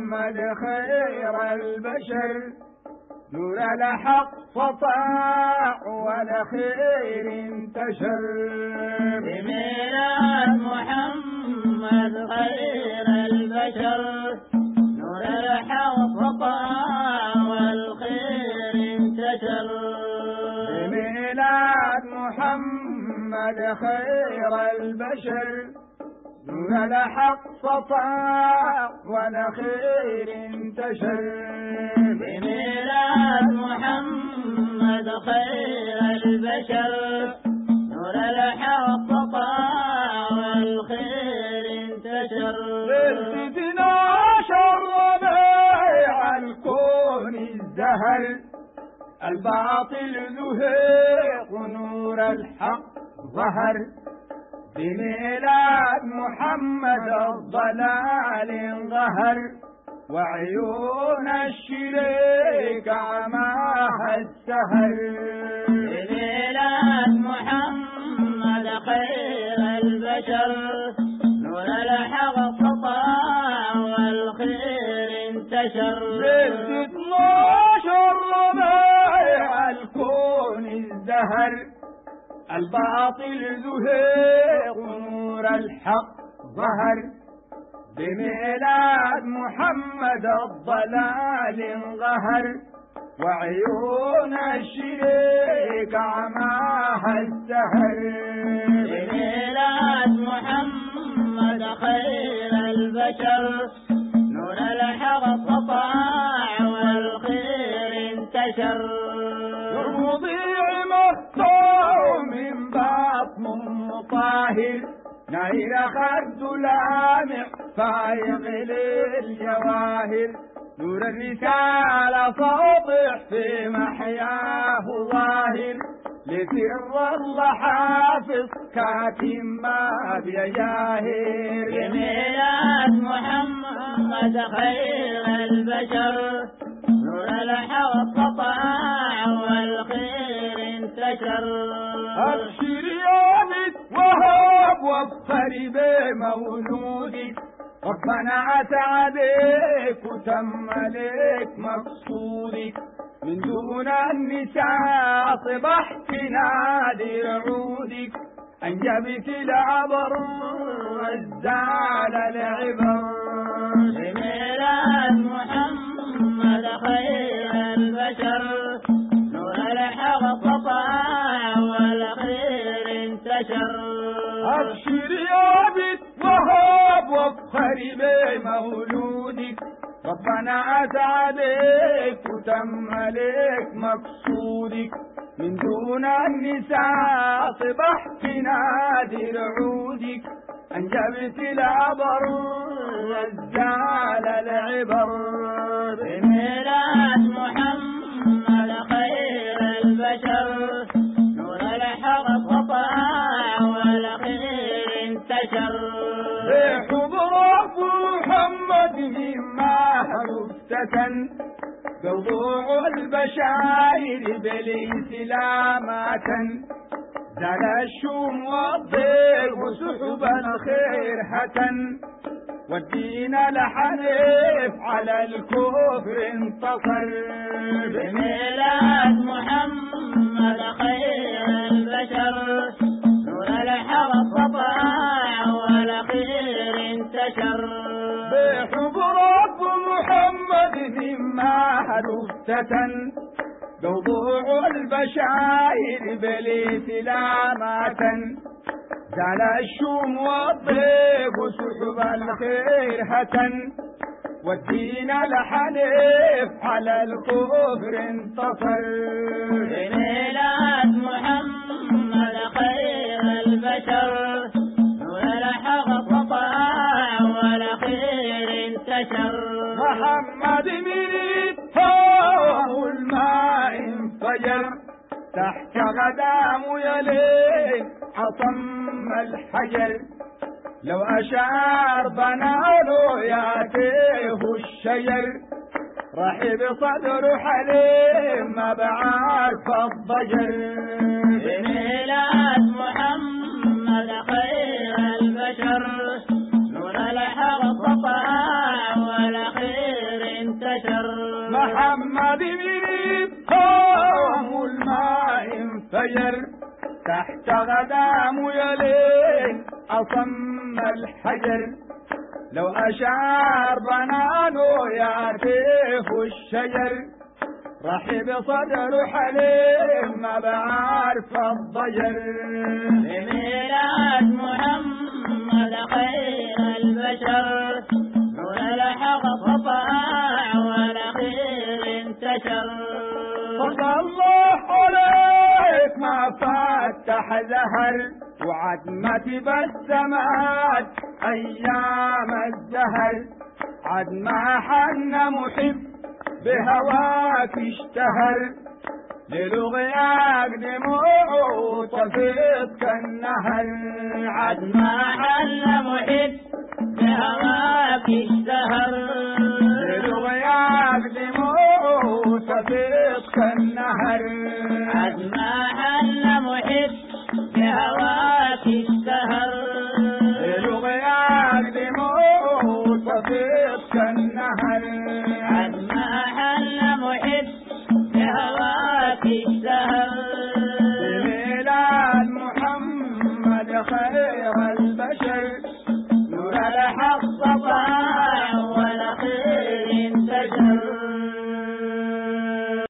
محمد خير البشر نور الحق سطاع والخير انتشر بميلاد محمد خير البشر نور الحق سطاع والخير انتشر بميلاد محمد خير البشر نور الحق سطاع والخير انتشر بميلاد محمد خير البشر نور الحق سطاع والخير انتشر سيدنا شر بيع الكون الزهر الباطل زهيق نور الحق ظهر بميلاد محمد الضلال انظهر وعيون الشريك عماها السهر بميلاد محمد خير البشر نور الحق سطاع والخير انتشر ليلة 12 ربيع الكون الزهر الباطل زهيق نور الحق ظهر بميلاد محمد الضلال انظهر وعيون الشريك عماها السهر بميلاد محمد خير البشر نور الحق سطاع والخير انتشر رضيع مختار من باطن طاهر نير خد لامع فايق للجواهر نور الرسالة ساطع في محياه ظاهر لسر الله حافظ كاتم ما بيجاهر بميلاد محمد خير البشر نور الحق سطاع والخير انتشر أبشر يا بنت وهاب وافخري بمولودك ربنا أسعدك وتم لك مقصودك من دون النساء صبحت نادي رعودك أنجبت العبر والزال العبر بميلاد محمد خير البشر نور الحق سطاع والخير انتشر أبشر يا بنت وهاب وافخري بمولودك ربنا أسعدك وتم لك مقصودك من دون النساء صبحت نادي رعودك أنجبت العبر والزال العبر بميلاد محمد خير البشر نور الحق سطاع والخير انتشر بحضور محمد مما مفتتن موضوع البشاير بالإسلامات زال الشوم والضيق وسحب الخير هتن والدين الحنيف على الكفر انتصر بميلاد محمد خير البشر نور الحق سطاع والخير انتشر بحب رب محمد مما هلفتة موضوع البشاير بالإسلامات زال الشوم والضيق وسحب الخير هتن والدين الحنيف على الكفر انتصر بميلاد محمد خير البشر نور الحق سطاع والخير انتشر محمد من هو الماء انفجر تحت غدام يلين أطم الحجر لو أشار بناله ياتيه الشجر رحب صدر حليم ما بعرف الضجر بميلاد محمد خير البشر نور الحق سطاع والخير محمد من هو الماء انفجر تحت غدام يلين أصم الحجر لو أشعر بنانه يعرف الشجر رحب صدر حليم ما بعرف الضجر بميلاد محمد خير البشر نور الحق قطع والأخير انتشر صلى الله عليك ما فتح زهر وعد ما تبسمت ايام الزهر عد ما حن محب بهواك اشتهر للغياك دموع تفيض كالنهر عد ما حل محب بهواك اشتهر للغياك دموع تفيض كالنهر عد ما حل محب بهواك اشتهر للغياك دموع تفيض كالنهر عد ما حل محب بهواك اشتهر بميلاد محمد خير